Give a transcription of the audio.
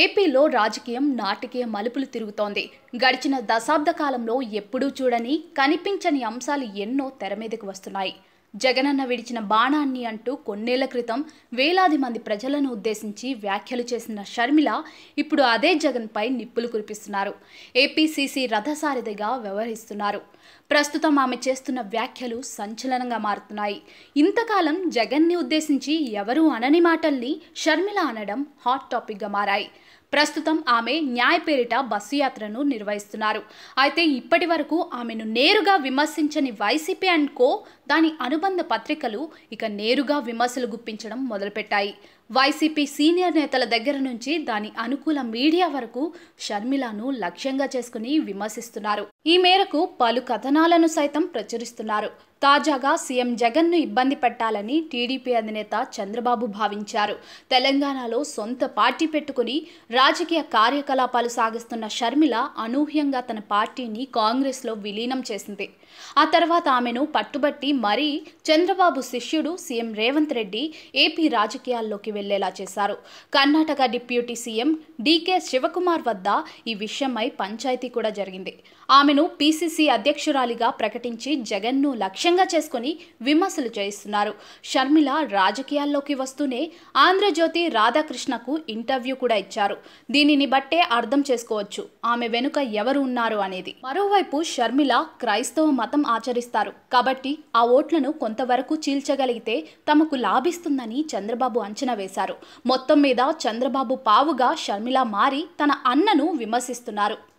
ఏపీలో రాజకీయం నాటకీయ మలుపులు తిరుగుతోంది గడిచిన దశాబ్ద కాలంలో ఎప్పుడూ చూడని కనిపించని అంశాలు ఎన్నో తెర మీదకు వస్తున్నాయి జగనన్న విడిచిన బాణాన్ని అంటూ కొన్నేళ్ల క్రితం వేలాది మంది ప్రజలను ఉద్దేశించి వ్యాఖ్యలు చేసిన షర్మిల ఇప్పుడు అదే జగన్పై నిప్పులు కురిపిస్తున్నారు ఏపీసీసీ రథసారథిగా వ్యవహరిస్తున్నారు ప్రస్తుతం ఆమె చేస్తున్న వ్యాఖ్యలు సంచలనంగా మారుతున్నాయి ఇంతకాలం జగన్ని ఉద్దేశించి ఎవరూ అనని మాటల్ని షర్మిల అనడం హాట్ టాపిక్గా మారాయి ప్రస్తుతం ఆమె న్యాయ పేరిట బస్సు యాత్రను నిర్వహిస్తున్నారు అయితే ఇప్పటి వరకు ఆమెను నేరుగా విమర్శించని వైసీపీ అండ్ కో దాని అనుబంధ పత్రికలు ఇక నేరుగా విమర్శలు గుప్పించడం మొదలుపెట్టాయి వైసీపీ సీనియర్ నేతల దగ్గర నుంచి దాని అనుకూల మీడియా వరకు షర్మిలను లక్ష్యంగా చేసుకుని విమర్శిస్తున్నారు ఈ మేరకు పలు కథనాలను సైతం ప్రచురిస్తున్నారు తాజాగా సీఎం జగన్ను ఇబ్బంది పెట్టాలని టీడీపీ అధినేత చంద్రబాబు భావించారు తెలంగాణలో సొంత పార్టీ పెట్టుకుని రాజకీయ కార్యకలాపాలు సాగిస్తున్న షర్మిల అనూహ్యంగా తన పార్టీని కాంగ్రెస్లో విలీనం చేసింది ఆ తర్వాత ఆమెను పట్టుబట్టి మరీ చంద్రబాబు శిష్యుడు సీఎం రేవంత్ రెడ్డి ఏపీ రాజకీయాల్లోకి వెళ్లేలా చేశారు Karnataka deputy CM DK Shivakumar వద్ద ఈ విషయమై పంచాయతీ కూడా జరిగింది ఆమెను పీసీసీ అధ్యక్షురాలిగా ప్రకటించి జగన్ను లక్ష్యంగా చేసుకుని విమర్శలు చేయిస్తున్నారు షర్మిల రాజకీయాల్లోకి వస్తూనే ఆంధ్రజ్యోతి రాధాకృష్ణకు ఇంటర్వ్యూ కూడా ఇచ్చారు దీనిని బట్టే అర్థం చేసుకోవచ్చు ఆమె వెనుక ఎవరు ఉన్నారు అనేది మరోవైపు షర్మిల క్రైస్తవ మతం ఆచరిస్తారు కాబట్టి ఆ ఓట్లను కొంతవరకు చీల్చగలిగితే తమకు లాభిస్తుందని చంద్రబాబు అంచనా వేశారు మొత్తం మీద చంద్రబాబు పావుగా షర్మిల మారి తన అన్నను విమర్శిస్తున్నారు